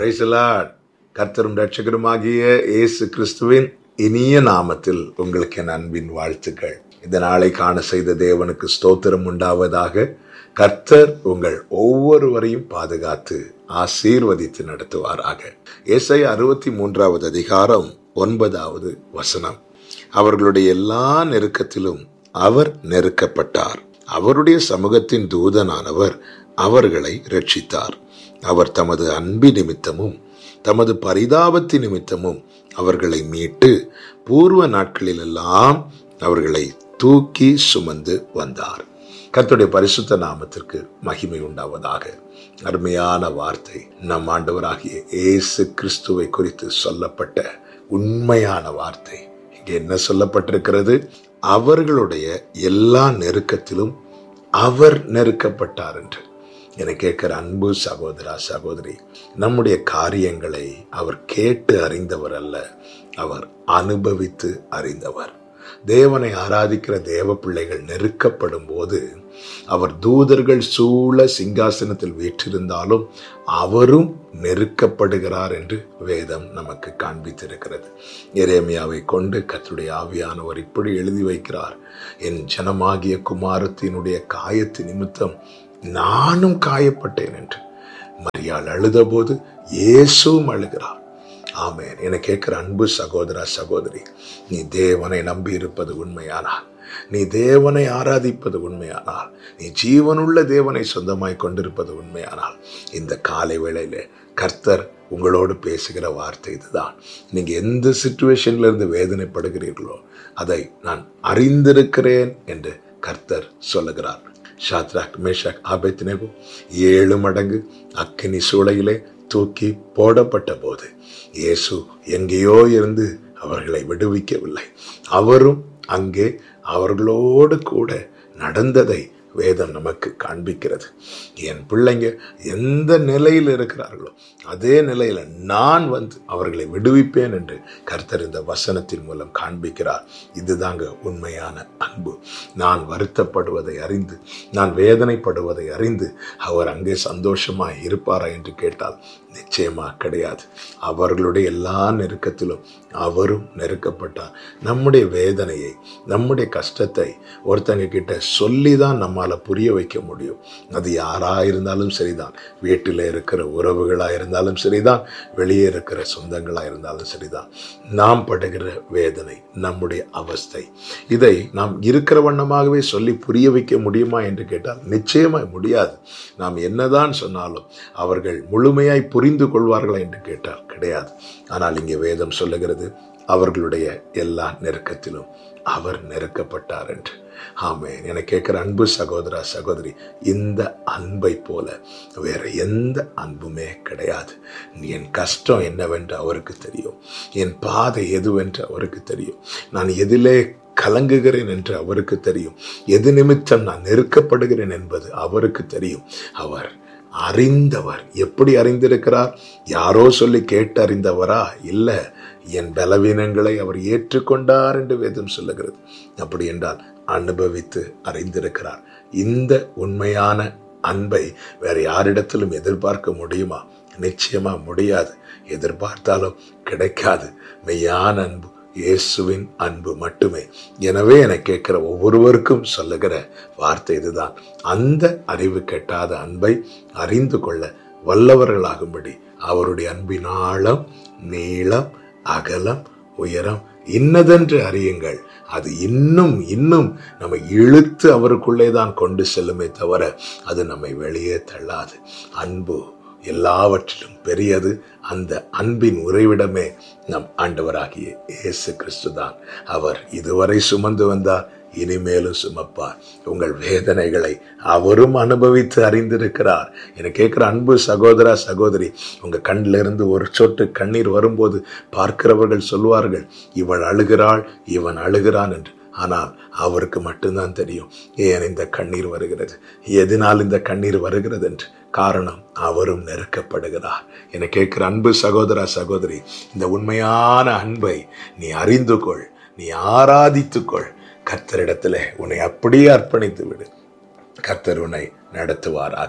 Praise the Lord. கர்த்தரும் ரட்சகருமாகிய இயேசு கிறிஸ்துவின் இனிய நாமத்தில் உங்களுக்கு என் அன்பின் வாழ்த்துக்கள் இந்த நாளை காண செய்த தேவனுக்கு ஸ்தோத்திரம் உண்டாவதாக கர்த்தர் உங்கள் ஒவ்வொருவரையும் பாதுகாத்து ஆசீர்வதித்து நடத்துவாராக ஏசை அறுபத்தி மூன்றாவது அதிகாரம் ஒன்பதாவது வசனம் அவர்களுடைய எல்லா நெருக்கத்திலும் அவர் நெருக்கப்பட்டார் அவருடைய சமூகத்தின் தூதனானவர் அவர்களை ரட்சித்தார் அவர் தமது அன்பி நிமித்தமும் தமது பரிதாபத்தி நிமித்தமும் அவர்களை மீட்டு பூர்வ நாட்களிலெல்லாம் அவர்களை தூக்கி சுமந்து வந்தார் கர்த்தருடைய பரிசுத்த நாமத்திற்கு மகிமை உண்டாவதாக அருமையான வார்த்தை நம் ஆண்டவராகிய இயேசு கிறிஸ்துவை குறித்து சொல்லப்பட்ட உண்மையான வார்த்தை இங்கே என்ன சொல்லப்பட்டிருக்கிறது அவர்களுடைய எல்லா நெருக்கத்திலும் அவர் நெருக்கப்பட்டார் என்று என கேட்கிற அன்பு சகோதரா சகோதரி நம்முடைய காரியங்களை அவர் கேட்டு அறிந்தவர் அல்ல அவர் அனுபவித்து அறிந்தவர் தேவனை ஆராதிக்கிற தேவ பிள்ளைகள் நெருக்கப்படும் போது அவர் தூதர்கள் சூழ சிங்காசனத்தில் வீற்றிருந்தாலும் அவரும் நெருக்கப்படுகிறார் என்று வேதம் நமக்கு காண்பித்திருக்கிறது எரேமியாவை கொண்டு கத்துடைய ஆவியானவர் இப்படி எழுதி வைக்கிறார் என் ஜனமாகிய குமாரத்தினுடைய காயத்து நிமித்தம் நானும் காயப்பட்டேன் என்று மரியாள் அழுதபோது இயேசுவும் அழுகிறார் ஆமேன் என கேட்கிற அன்பு சகோதரா சகோதரி நீ தேவனை நம்பி இருப்பது உண்மையானால் நீ தேவனை ஆராதிப்பது உண்மையானால் நீ ஜீவனுள்ள தேவனை சொந்தமாய் கொண்டிருப்பது உண்மையானால் இந்த காலை வேளையில கர்த்தர் உங்களோடு பேசுகிற வார்த்தை இதுதான் நீங்க எந்த சுச்சுவேஷன்ல இருந்து வேதனைப்படுகிறீர்களோ அதை நான் அறிந்திருக்கிறேன் என்று கர்த்தர் சொல்லுகிறார் ஷாத்ராக் மேஷாக் ஆபத்தினேகோ ஏழு மடங்கு அக்கினி சூளையிலே தூக்கி போடப்பட்ட போது இயேசு எங்கேயோ இருந்து அவர்களை விடுவிக்கவில்லை அவரும் அங்கே அவர்களோடு கூட நடந்ததை வேதம் நமக்கு காண்பிக்கிறது என் பிள்ளைங்க எந்த நிலையில் இருக்கிறார்களோ அதே நிலையில நான் வந்து அவர்களை விடுவிப்பேன் என்று கர்த்தர் இந்த வசனத்தின் மூலம் காண்பிக்கிறார் இதுதாங்க உண்மையான அன்பு நான் வருத்தப்படுவதை அறிந்து நான் வேதனைப்படுவதை அறிந்து அவர் அங்கே சந்தோஷமாய் இருப்பாரா என்று கேட்டால் நிச்சயமா கிடையாது அவர்களுடைய எல்லா நெருக்கத்திலும் அவரும் நெருக்கப்பட்டார் நம்முடைய வேதனையை நம்முடைய கஷ்டத்தை ஒருத்தங்க கிட்ட சொல்லி தான் நம்மால புரிய வைக்க முடியும் அது யாரா இருந்தாலும் சரிதான் வீட்டில் இருக்கிற உறவுகளா இருந்தாலும் சரிதான் வெளியே இருக்கிற சொந்தங்களா இருந்தாலும் சரிதான் நாம் படுகிற வேதனை நம்முடைய அவஸ்தை இதை நாம் இருக்கிற வண்ணமாகவே சொல்லி புரிய வைக்க முடியுமா என்று கேட்டால் நிச்சயமாய் முடியாது நாம் என்னதான் சொன்னாலும் அவர்கள் முழுமையாய் புரிந்து கொள்வார்களா என்று கேட்டால் கிடையாது ஆனால் இங்கே வேதம் சொல்லுகிறது அவர்களுடைய எல்லா நெருக்கத்திலும் அவர் நெருக்கப்பட்டார் என்று ஆமே என கேட்கிற அன்பு சகோதரா சகோதரி இந்த அன்பை போல வேற எந்த அன்புமே கிடையாது என் கஷ்டம் என்னவென்று அவருக்கு தெரியும் என் பாதை எதுவென்று அவருக்கு தெரியும் நான் எதிலே கலங்குகிறேன் என்று அவருக்கு தெரியும் எது நிமித்தம் நான் நெருக்கப்படுகிறேன் என்பது அவருக்கு தெரியும் அவர் அறிந்தவர் எப்படி அறிந்திருக்கிறார் யாரோ சொல்லி கேட்டு அறிந்தவரா இல்ல என் பலவீனங்களை அவர் ஏற்றுக்கொண்டார் என்று வேதம் சொல்லுகிறது அப்படி என்றால் அனுபவித்து அறிந்திருக்கிறார் இந்த உண்மையான அன்பை வேற யாரிடத்திலும் எதிர்பார்க்க முடியுமா நிச்சயமா முடியாது எதிர்பார்த்தாலும் கிடைக்காது மெய்யான அன்பு இயேசுவின் அன்பு மட்டுமே எனவே என கேட்கிற ஒவ்வொருவருக்கும் சொல்லுகிற வார்த்தை இதுதான் அந்த அறிவு கெட்டாத அன்பை அறிந்து கொள்ள வல்லவர்களாகும்படி அவருடைய அன்பின் ஆழம் நீளம் அகலம் உயரம் இன்னதென்று அறியுங்கள் அது இன்னும் இன்னும் நம்மை இழுத்து அவருக்குள்ளே தான் கொண்டு செல்லுமே தவிர அது நம்மை வெளியே தள்ளாது அன்பு எல்லாவற்றிலும் பெரியது அந்த அன்பின் உறைவிடமே நம் ஆண்டவராகிய இயேசு கிறிஸ்து தான் அவர் இதுவரை சுமந்து வந்தார் இனிமேலும் சுமப்பார் உங்கள் வேதனைகளை அவரும் அனுபவித்து அறிந்திருக்கிறார் என கேட்கிற அன்பு சகோதரா சகோதரி உங்க கண்ணில் இருந்து ஒரு சொட்டு கண்ணீர் வரும்போது பார்க்கிறவர்கள் சொல்வார்கள் இவள் அழுகிறாள் இவன் அழுகிறான் என்று ஆனால் அவருக்கு மட்டும்தான் தெரியும் ஏன் இந்த கண்ணீர் வருகிறது எதனால் இந்த கண்ணீர் வருகிறது என்று காரணம் அவரும் நெருக்கப்படுகிறார் என கேட்கிற அன்பு சகோதரா சகோதரி இந்த உண்மையான அன்பை நீ அறிந்து கொள் நீ ஆராதித்துக்கொள் கர்த்தரிடத்துல உன்னை அப்படியே அர்ப்பணித்து விடு கர்த்தர் உன்னை நடத்துவாராக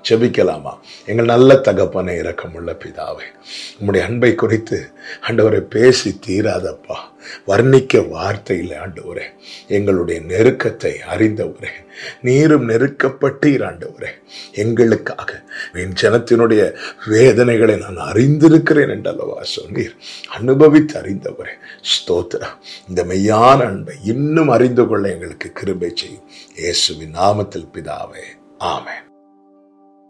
செபிக்கலாமா எங்கள் நல்ல தகப்பனை இரக்கமுள்ள பிதாவே உம்முடைய அன்பை குறித்து ஆண்டவரை பேசி தீராதப்பா வர்ணிக்க வார்த்தை இல்லை ஆண்டவரே எங்களுடைய நெருக்கத்தை அறிந்தவரே நீரும் நெருக்கப்பட்டீர் ஆண்டவரே எங்களுக்காக என் ஜனத்தினுடைய வேதனைகளை நான் அறிந்திருக்கிறேன் என்றல்லவா சொன்னீர் அனுபவித்து அறிந்தவரே ஸ்தோத்திரா இந்த மெய்யான அன்பை இன்னும் அறிந்து கொள்ள எங்களுக்கு கிருபை செய்யும் இயேசுவின் நாமத்தில் பிதாவே ஆமென்